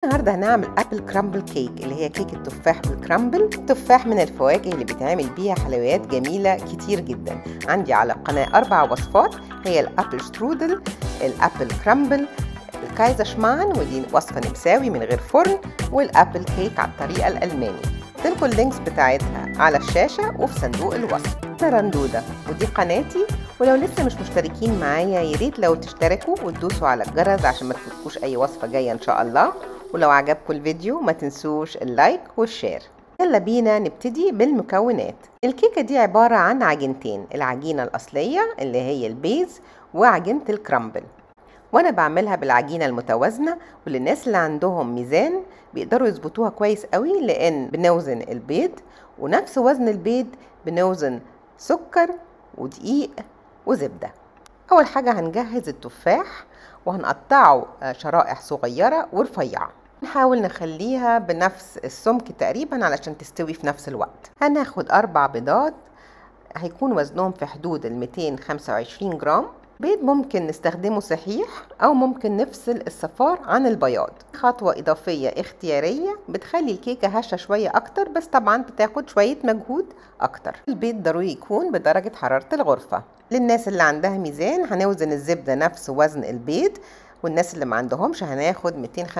النهارده هنعمل ابل كرامبل كيك اللي هي كيك التفاح بالكرامبل التفاح من الفواكه اللي بيتعمل بيها حلويات جميله كتير جدا عندي على القناه اربع وصفات هي الابل شترودل الابل كرامبل الكايزر شمان ودي وصفه نمساوي من غير فرن والابل كيك على الطريقه الالماني تلكوا اللينكس بتاعتها على الشاشة وفي صندوق الوصف أنا رندودة ودي قناتي ولو لسه مش مشتركين معايا ياريت لو تشتركوا وتدوسوا على الجرس عشان ما تفوتكوش أي وصفة جاية إن شاء الله ولو عجبكم الفيديو ما تنسوش اللايك والشير يلا بينا نبتدي بالمكونات الكيكة دي عبارة عن عجينتين العجينة الأصلية اللي هي البيز وعجينة الكرامبل وانا بعملها بالعجينه المتوازنه وللناس اللي عندهم ميزان بيقدروا يظبطوها كويس قوي لان بنوزن البيض ونفس وزن البيض بنوزن سكر ودقيق وزبده اول حاجه هنجهز التفاح وهنقطعه شرائح صغيره ورفيعه نحاول نخليها بنفس السمك تقريبا علشان تستوي في نفس الوقت هناخد اربع بيضات هيكون وزنهم في حدود ال 225 جرام بيض ممكن نستخدمه صحيح أو ممكن نفصل الصفار عن البياض خطوة إضافية اختيارية بتخلي الكيكة هشة شوية أكتر بس طبعا بتاخد شوية مجهود أكتر البيض ضروري يكون بدرجة حرارة الغرفة للناس اللي عندها ميزان هنوزن الزبدة نفس وزن البيض والناس اللي ما عندهمش هناخد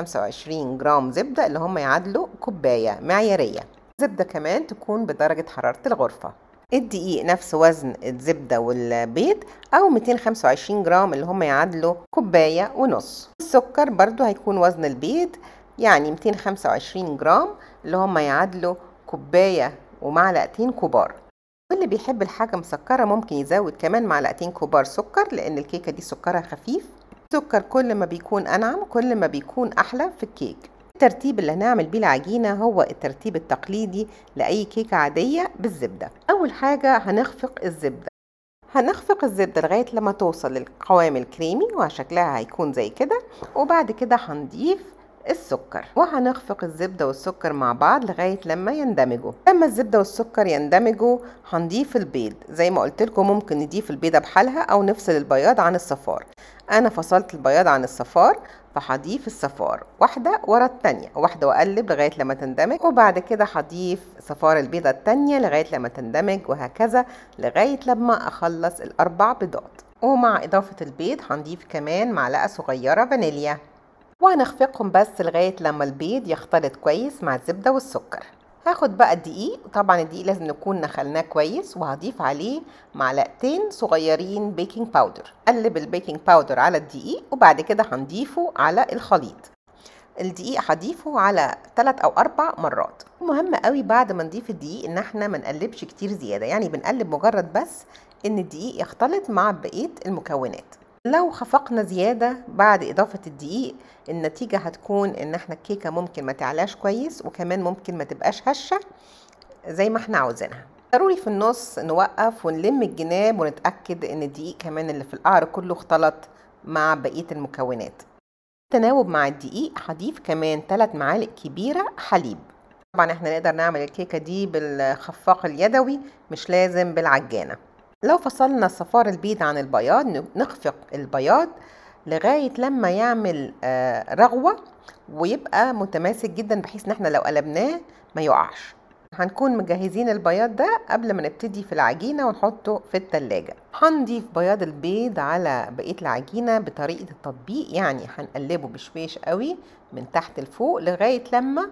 225 جرام زبدة اللي هم يعادلوا كوباية معيارية زبدة كمان تكون بدرجة حرارة الغرفة الدقيق نفس وزن الزبدة والبيض أو 225 جرام اللي هم يعادلوا كوباية ونص السكر برضو هيكون وزن البيض يعني 225 جرام اللي هم يعادلوا كوباية ومعلقتين كبار واللي بيحب الحاجة مسكرة ممكن يزود كمان معلقتين كبار سكر لأن الكيكة دي سكرها خفيف السكر كل ما بيكون أنعم كل ما بيكون أحلى في الكيك الترتيب اللي هنعمل بيه العجينة هو الترتيب التقليدي لأي كيكة عادية بالزبدة أول حاجة هنخفق الزبدة هنخفق الزبدة لغاية لما توصل للقوام الكريمي وشكلها هيكون زي كده وبعد كده هنضيف السكر وهنخفق الزبدة والسكر مع بعض لغاية لما يندمجوا لما الزبدة والسكر يندمجوا هنضيف البيض زي ما قلت لكم ممكن نضيف البيضة بحالها أو نفصل البياض عن الصفار أنا فصلت البياض عن الصفار فهضيف الصفار واحدة ورا التانية واحدة وأقلب لغاية لما تندمج وبعد كده هضيف صفار البيضة التانية لغاية لما تندمج وهكذا لغاية لما أخلص الأربع بيضات ومع إضافة البيض هنضيف كمان معلقة صغيرة فانيليا وهنخفقهم بس لغاية لما البيض يختلط كويس مع الزبدة والسكر هاخد بقى الدقيق طبعا الدقيق لازم نكون نخلناه كويس وهضيف عليه معلقتين صغيرين بيكنج باودر قلب البيكنج باودر على الدقيق وبعد كده هنضيفه على الخليط الدقيق هضيفه على 3 او 4 مرات مهم قوي بعد ما نضيف الدقيق ان احنا ما نقلبش كتير زياده يعني بنقلب مجرد بس ان الدقيق يختلط مع بقيه المكونات لو خفقنا زيادة بعد إضافة الدقيق النتيجة هتكون إن احنا الكيكة ممكن ما تعلاش كويس وكمان ممكن ما تبقاش هشة زي ما احنا عاوزينها ضروري في النص نوقف ونلم الجناب ونتأكد إن الدقيق كمان اللي في القعر كله اختلط مع بقية المكونات التناوب مع الدقيق هضيف كمان 3 معالق كبيرة حليب طبعا احنا نقدر نعمل الكيكة دي بالخفاق اليدوي مش لازم بالعجانة لو فصلنا صفار البيض عن البياض نخفق البياض لغاية لما يعمل رغوة ويبقى متماسك جدا بحيث ان احنا لو قلبناه ما يقعش هنكون مجهزين البياض ده قبل ما نبتدي في العجينة ونحطه في التلاجة هنضيف بياض البيض على بقية العجينة بطريقة التطبيق يعني هنقلبه بشويش قوي من تحت لفوق لغاية لما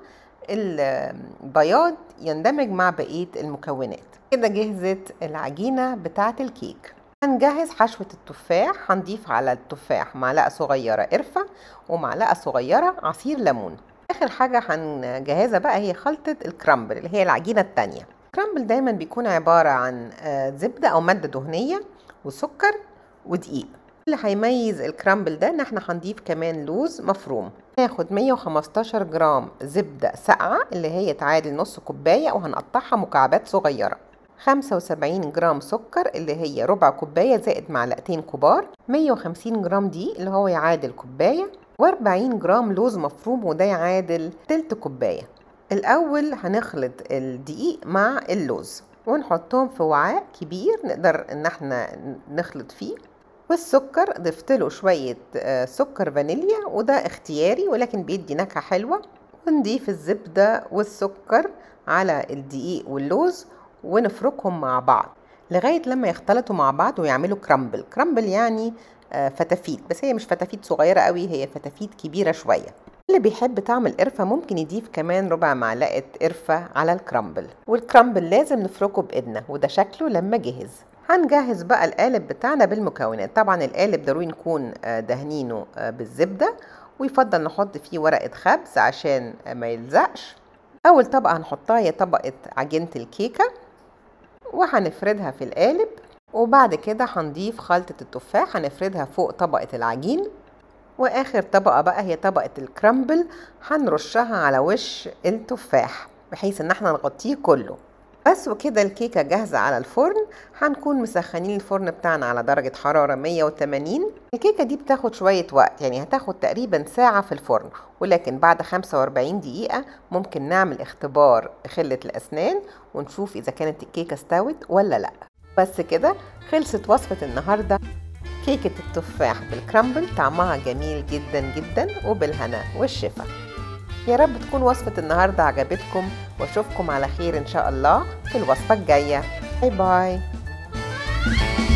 البياض يندمج مع بقية المكونات كده جهزت العجينة بتاعة الكيك هنجهز حشوة التفاح هنضيف على التفاح معلقة صغيرة قرفة ومعلقة صغيرة عصير ليمون آخر حاجة هنجهزها بقى هي خلطة الكرامبل اللي هي العجينة التانية الكرامبل دايما بيكون عبارة عن زبدة أو مادة دهنية وسكر ودقيق اللي هيميز الكرامبل ده ان احنا هنضيف كمان لوز مفروم هاخد 115 جرام زبدة ساقعة اللي هي تعادل نص كوباية وهنقطعها مكعبات صغيرة 75 جرام سكر اللي هي ربع كوباية زائد معلقتين كبار 150 جرام دقيق اللي هو يعادل كوباية و40 جرام لوز مفروم وده يعادل تلت كوباية الأول هنخلط الدقيق مع اللوز ونحطهم في وعاء كبير نقدر ان احنا نخلط فيه والسكر ضفت له شوية آه، سكر فانيليا وده اختياري ولكن بيدي نكهة حلوة ونضيف الزبدة والسكر على الدقيق واللوز ونفركهم مع بعض لغاية لما يختلطوا مع بعض ويعملوا كرامبل كرامبل يعني آه، فتافيت بس هي مش فتافيت صغيرة قوي هي فتافيت كبيرة شوية اللي بيحب طعم القرفة ممكن يضيف كمان ربع معلقة قرفة على الكرامبل والكرامبل لازم نفركه بإيدنا وده شكله لما جهز هنجهز بقى القالب بتاعنا بالمكونات طبعا القالب ضروري نكون آه، دهنينه آه، بالزبدة ويفضل نحط فيه ورقة خبز عشان آه، ما يلزقش أول طبقة هنحطها هي طبقة عجينة الكيكة وهنفردها في القالب وبعد كده هنضيف خلطة التفاح هنفردها فوق طبقة العجين واخر طبقة بقى هي طبقة الكرامبل هنرشها على وش التفاح بحيث ان احنا نغطيه كله بس وكده الكيكة جاهزة على الفرن هنكون مسخنين الفرن بتاعنا على درجة حرارة 180 الكيكة دي بتاخد شوية وقت يعني هتاخد تقريبا ساعة في الفرن ولكن بعد 45 دقيقة ممكن نعمل اختبار خلة الأسنان ونشوف إذا كانت الكيكة استوت ولا لأ بس كده خلصت وصفة النهاردة كيكة التفاح بالكرامبل طعمها جميل جدا جدا وبالهنا والشفا يا رب تكون وصفة النهاردة عجبتكم واشوفكم على خير ان شاء الله في الوصفة الجاية باي باي